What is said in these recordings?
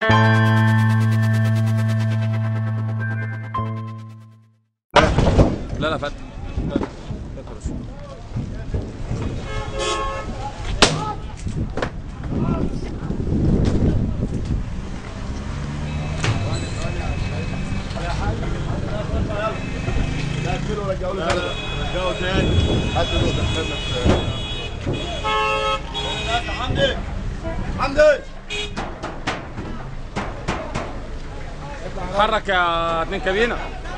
لا لا فات فات فات يا باشا. لا كيلو رجعوا له رجعوا تاني هاتوا له دخلنا في حمدي حمدي اتحرك يا اتنين كابينه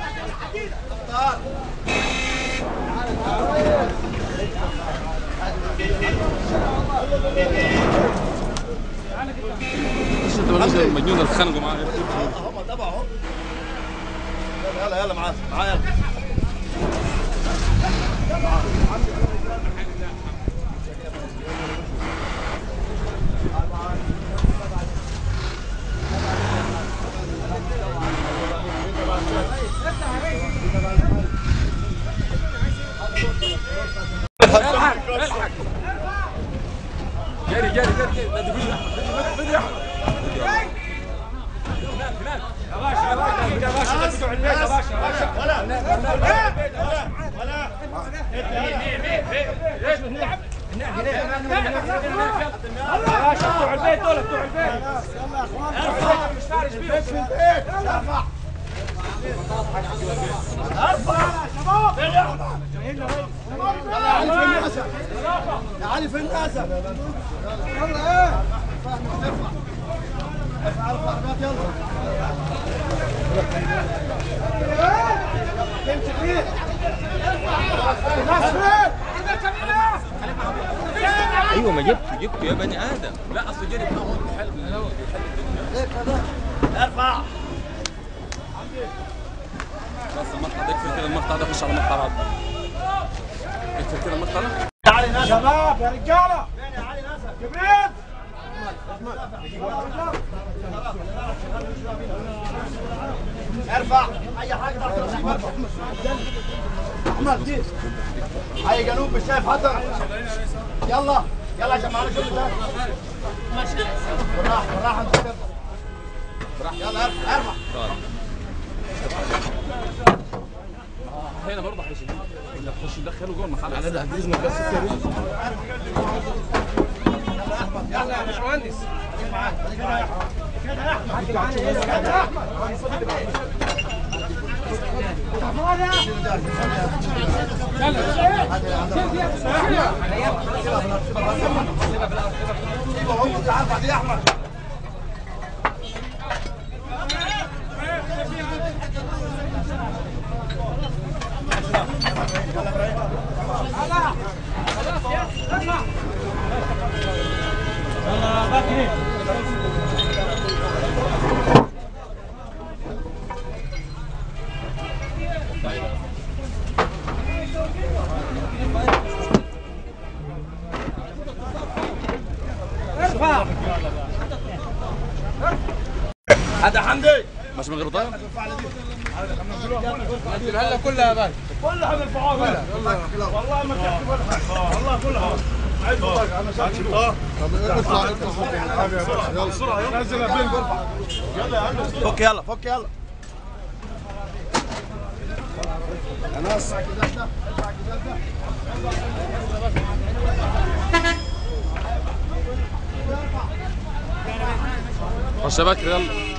مش انت الراجل المجنون اللي اتخانقوا معاه هم تبعه اهو يلا يلا معاه معاه يلا الحق الحق جري جري جري جري لا تقول لي احمد فيديو احمد يا باشا يا باشا يا باشا لا تقعد البيت يا باشا يا باشا يا باشا بتوع البيت دول بتوع البيت مش فارش فيهم يا علي فين ناسك يلا ايه ارفع ارفع عربيات يلا تمشي فين الناس فين ايوه ما جبت جبت يا بني ادم لا اصل جري بقى هو بيحل من الاول بيحل ارفع بس المقطع ده اقفل كده المقطع ده خش على المقطع هذا اقفل كده المقطع ده يا علي ناسك شباب يا رجاله فين يا علي ناسك جبريل ارفع اي حاجه تحت راسك ارفع احمد دي اي جنوب مش شايف حدا يلا يلا عشان معانا شغل تاني بالراحه بالراحه انت كده. بالراحه يلا ارفع ارفع هنا برضه هيشيل ولا تخش تدخله جوه المحل على ده يلا يا باشمهندس كده يا احمد كده يا احمد كده يا احمد سيبه هو انت عارف عليه يا احمد هذا حمدي مش من غير بطاقه هلا كلها يا باشا كلها بالفعال والله ما تحكي ولا حاجه والله كلها عايز بطاقه انا شايف اه اطلع يلا بسرعه يلا نزل البين برفع يلا يا عم فك يلا فك يلا يا ناس خش يا بكر يلا